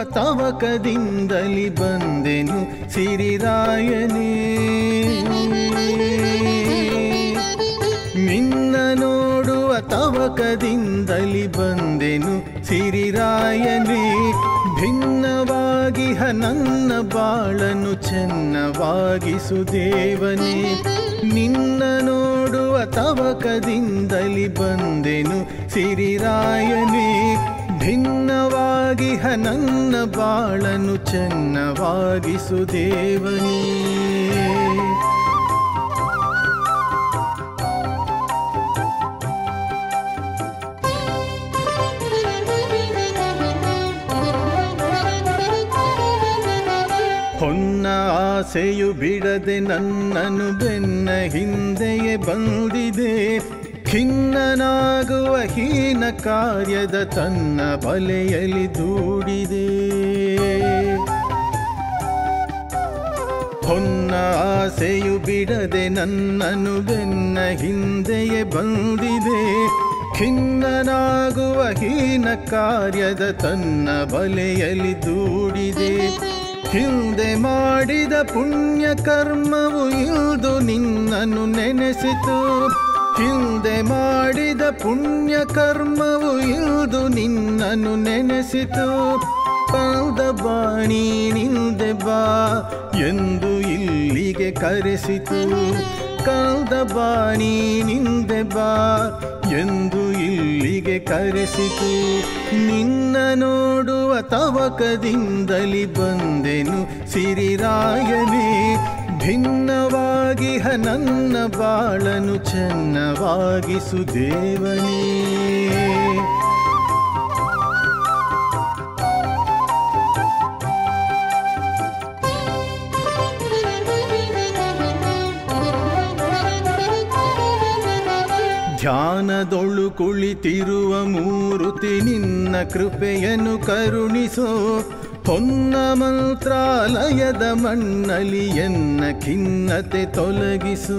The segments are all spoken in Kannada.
ತವಕದಿಂದಲಿ ಬಂದೆನು ಸಿರಿರಾಯನೇ ನಿನ್ನ ನೋಡುವ ತವಕದಿಂದಲಿ ಬಂದೆನು ಸಿರಿರಾಯನೇ ಭಿನ್ನವಾಗಿ ನನ್ನ ಬಾಳನು ಚೆನ್ನವಾಗಿಸು ದೇವನೇ ನಿನ್ನ ನೋಡುವ ತವಕದಿಂದಲಿ ಬಂದೆನು ಸಿರಿರಾಯನೇ ಭಿನ್ನವಾಗಿ ನನ್ನ ಬಾಳನು ಚೆನ್ನವಾಗಿಸು ದೇವನೇ ಹೊನ್ನ ಆಸೆಯು ಬಿಡದೆ ನನ್ನನು ಬೆನ್ನ ಹಿಂದೆಯೇ ಬಂದಿದೆ ಖಿನ್ನನಾಗುವ ಹೀನ ಕಾರ್ಯದ ತನ್ನ ಬಲೆಯಲ್ಲಿ ದೂಡಿದೆ ಹೊನ್ನ ಆಸೆಯು ಬಿಡದೆ ನನ್ನನು ಬೆನ್ನ ಹಿಂದೆಯೇ ಬಂದಿದೆ ಖಿನ್ನನಾಗುವ ಹೀನ ಕಾರ್ಯದ ತನ್ನ ಬಲೆಯಲ್ಲಿ ದೂಡಿದೆ ಹಿಂದೆ ಮಾಡಿದ ಪುಣ್ಯ ಕರ್ಮವು ಇಲ್ದು ನಿನ್ನನ್ನು ನೆನೆಸಿತು ಹಿಂದೆ ಮಾಡಿದ ಪುಣ್ಯ ಕರ್ಮವು ಇಲ್ದು ನಿನ್ನನ್ನು ನೆನೆಸಿತು ಪಾದ ಬಾಣಿ ನಿಂದೆ ಬಾ ಎಂದು ಇಲ್ಲಿಗೆ ಕರೆಸಿತು ಕಾಲ್ದ ಬಾಣಿ ನಿಂದೆ ಬಾ ಎಂದು ಇಲ್ಲಿಗೆ ಕರೆಸಿತು ನಿನ್ನ ನೋಡುವ ತವಕದಿಂದಲಿ ಬಂದೆನು ಸಿರಿರಾಯನೇ ಭಿನ್ನವಾಗಿ ನನ್ನ ಬಾಳನು ಚೆನ್ನವಾಗಿಸು ದೇವನೇ ಧ್ಯಾನದೊಳು ಕುಳಿತಿರುವ ಮೂರುತಿ ನಿನ್ನ ಕೃಪೆಯನ್ನು ಕರುಣಿಸೋ ಹೊನ್ನ ಮಂತ್ರಾಲಯದ ಮಣ್ಣಲಿ ಎನ್ನ ಖಿನ್ನತೆ ತೊಲಗಿಸೋ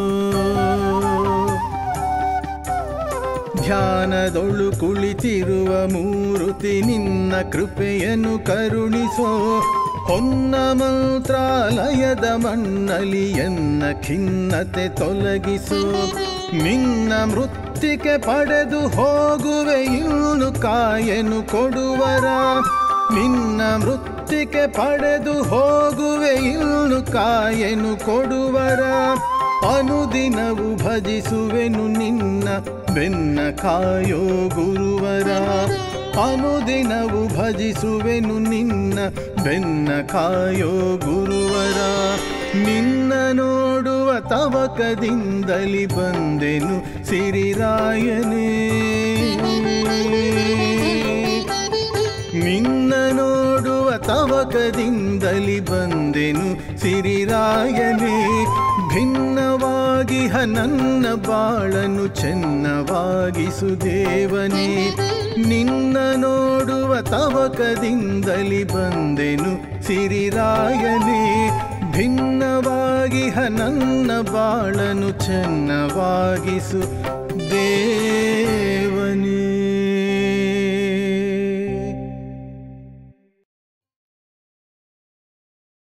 ಧ್ಯಾನದೊಳು ಕುಳಿತಿರುವ ಮೂರುತಿ ನಿನ್ನ ಕೃಪೆಯನ್ನು ಕರುಣಿಸೋ ಹೊನ್ನ ಮಂತ್ರಾಲಯದ ಮಣ್ಣಲಿ ಎನ್ನ ಖಿನ್ನತೆ ತೊಲಗಿಸೋ ನಿನ್ನ ಮೃತ್ತಿಕೆ ಪಡೆದು ಹೋಗುವೆ ಇನ್ನು ಕಾಯನು ಕೊಡುವರ ನಿನ್ನ ಮೃತ್ತಿಕೆ ಪಡೆದು ಹೋಗುವೆ ಇನ್ನು ಕಾಯನು ಕೊಡುವರ ಅನುದಿನವು ಭಜಿಸುವೆನು ನಿನ್ನ ಬೆನ್ನ ಕಾಯೋ ಗುರುವರ ಅನುದಿನವು ಭಜಿಸುವೆನು ನಿನ್ನ ಬೆನ್ನ ಕಾಯೋ ಗುರುವರ ನಿನ್ನ ನೋಡುವ ತವಕದಿಂದಲಿ ಬಂದೆನು ಸಿರಿರಾಯನೇ ನಿನ್ನ ನೋಡುವ ತವಕದಿಂದಲಿ ಬಂದೆನು ಸಿರಿರಾಯನೇ ಭಿನ್ನವಾಗಿ ನನ್ನ ಬಾಳನು ಚೆನ್ನವಾಗಿಸು ದೇವನೇ ನಿನ್ನ ನೋಡುವ ತವಕದಿಂದಲಿ ಬಂದೆನು ಸಿರಿರಾಯನೇ ಭಿನ್ನವಾಗಿ ನನ್ನ ಬಾಳನು ಚೆನ್ನವಾಗಿಸು ದೇವನೇ